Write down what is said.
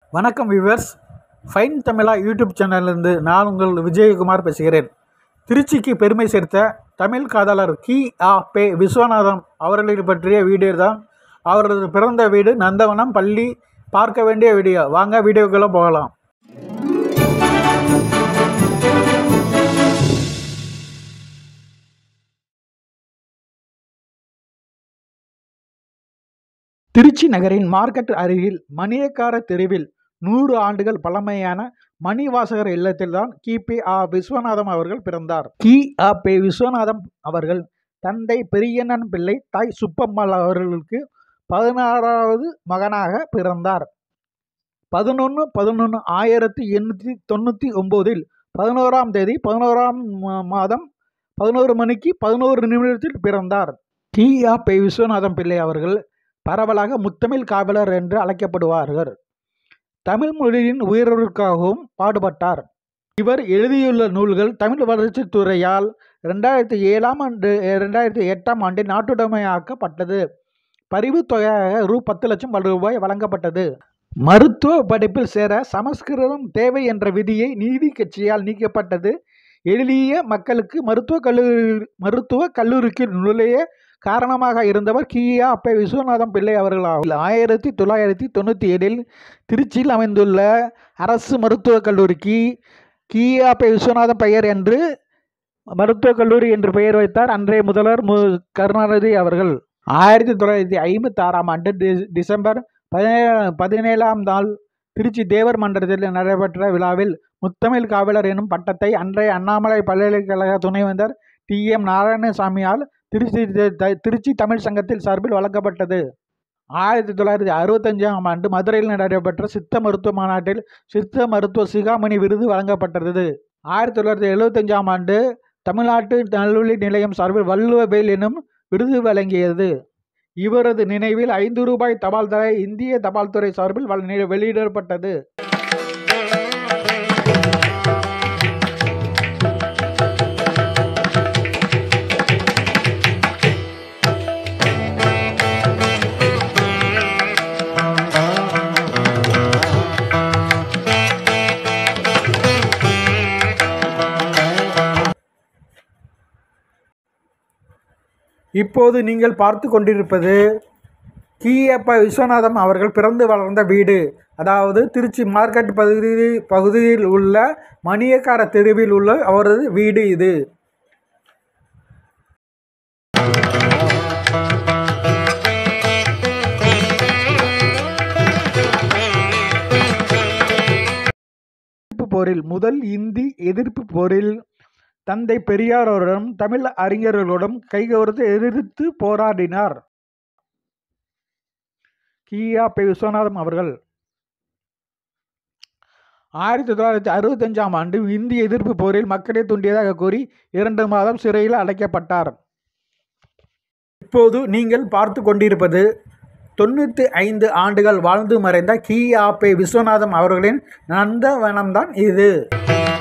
வணக்கம் viewers fine Tamizha YouTube சேனலிலிருந்து நான் உங்கள் விஜயகுமார் பேசுகிறேன் திருச்சிக்கு பெருமை சேர்த்த தமிழ் காதலர் கி ஆ பே விஸ்வநாதம் அவர்களை பற்றிய வீடியோ தான் அவரது பிறந்த வீடு நந்தவனம் பள்ளி பார்க்க வேண்டிய வீடியோ வாங்க வீடியோக்குள்ளே போகலாம் திருச்சி நகரின் மார்க்கெட் அருகில் மணியக்கார தெருவில் நூறு ஆண்டுகள் பழமையான மணிவாசகர் இல்லத்தில்தான் கிபி ஆ விஸ்வநாதம் அவர்கள் பிறந்தார் கி ஆ பே விஸ்வநாதம் அவர்கள் தந்தை பெரியண்ணன் பிள்ளை தாய் சுப்பம்மாள் அவர்களுக்கு பதினாறாவது மகனாக பிறந்தார் பதினொன்று பதினொன்று ஆயிரத்தி எண்ணூற்றி தொண்ணூற்றி ஒம்போதில் பதினோராம் தேதி பதினோராம் மா- மாதம் பதினோரு மணிக்கு பதினோரு நிமிடத்தில் பிறந்தார் கி ஆ பே விஸ்வநாதம் பிள்ளை அவர்கள் பரவலாக முத்தமிழ் காவலர் என்று அழைக்கப்படுவார்கள் தமிழ் மொழியின் உயர்வுக்காகவும் பாடுபட்டார் இவர் எழுதியுள்ள நூல்கள் தமிழ் வளர்ச்சித் துறையால் ரெண்டாயிரத்தி ஏழாம் ஆண்டு ரெண்டாயிரத்தி எட்டாம் ஆண்டு நாட்டுடைமையாக்கப்பட்டது பரிவுத் தொகையாக ரூ பத்து லட்சம் ரூபாய் வழங்கப்பட்டது மருத்துவ படிப்பில் சேர சமஸ்கிருதம் தேவை என்ற விதியை நீதி கட்சியால் நீக்கப்பட்டது எளிய மக்களுக்கு மருத்துவ கல்லூரி மருத்துவ கல்லூரிக்கு நுழைய காரணமாக இருந்தவர் கியா அப்ப விஸ்வநாதம் பிள்ளை அவர்கள் ஆவார். ஆயிரத்தி தொள்ளாயிரத்தி தொண்ணூற்றி ஏழில் திருச்சியில் அமைந்துள்ள அரசு மருத்துவக் கல்லூரிக்கு கியா அப்ப விஸ்வநாதம் பெயர் என்று மருத்துவக் கல்லூரி என்று பெயர் வைத்தார் அன்றைய முதல்வர் மு கருணாநிதி அவர்கள் ஆயிரத்தி தொள்ளாயிரத்தி ஐம்பத்தி ஆறாம் ஆண்டு டி- டிசம்பர் பதினேழு பதினேழாம் நாள் திருச்சி தேவர் மன்றத்தில் நடைபெற்ற விழாவில் முத்தமிழ் காவலர் எனும் பட்டத்தை அன்றைய அண்ணாமலை பல்கலைக்கழக துணைவேந்தர் டி எம் நாராயணசாமியால் திருச்சி த- த- திருச்சி தமிழ் சங்கத்தில் சார்பில் வழங்கப்பட்டது ஆயிரத்தி தொள்ளாயிரத்தி அறுபத்தஞ்சாம் ஆண்டு மதுரையில் நடைபெற்ற சித்த மருத்துவ மாநாட்டில் சித்த மருத்துவ சிகாமணி விருது வழங்கப்பட்டது ஆயிரத்தி தொள்ளாயிரத்தி எழுபத்தஞ்சாம் ஆண்டு தமிழ்நாட்டு கல்வி நிலையம் சார்பில் வள்ளுவ வேல் எனும் விருது வழங்கியது இவரது நினைவில் ஐந்து ரூபாய் தபால் தலை இந்திய தபால் துறை சார்பில் வழ- வெளியிடப்பட்டது இப்போது நீங்கள் பார்த்து கொண்டிருப்பது கீயப்ப விஸ்வநாதம் அவர்கள் பிறந்து வளர்ந்த வீடு அதாவது திருச்சி மார்க்கெட் பகுதி பகுதியில் உள்ள மணியக்கார தெருவில் உள்ள அவரது வீடு இது எதிர்ப்பு போரில் முதல் இந்தி எதிர்ப்பு போரில் தந்தை பெரியாரோடும் தமிழ் அறிஞர்களோடும் கைகோர்த்து எதிர்த்து போராடினார் கியா பே விஸ்வநாதம் அவர்கள் ஆயிரத்தி தொள்ளாயிரத்தி அறுபத்தஞ்சாம் ஆண்டு இந்திய எதிர்ப்பு போரில் மக்களை தூண்டியதாக கூறி இரண்டு மாதம் சிறையில் அடைக்கப்பட்டார் இப்போது நீங்கள் பார்த்து கொண்டிருப்பது தொண்ணூற்றி ஐந்து ஆண்டுகள் வாழ்ந்து மறைந்த கி ஆ பே விஸ்வநாதம் அவர்களின் நந்தவனம்தான் இது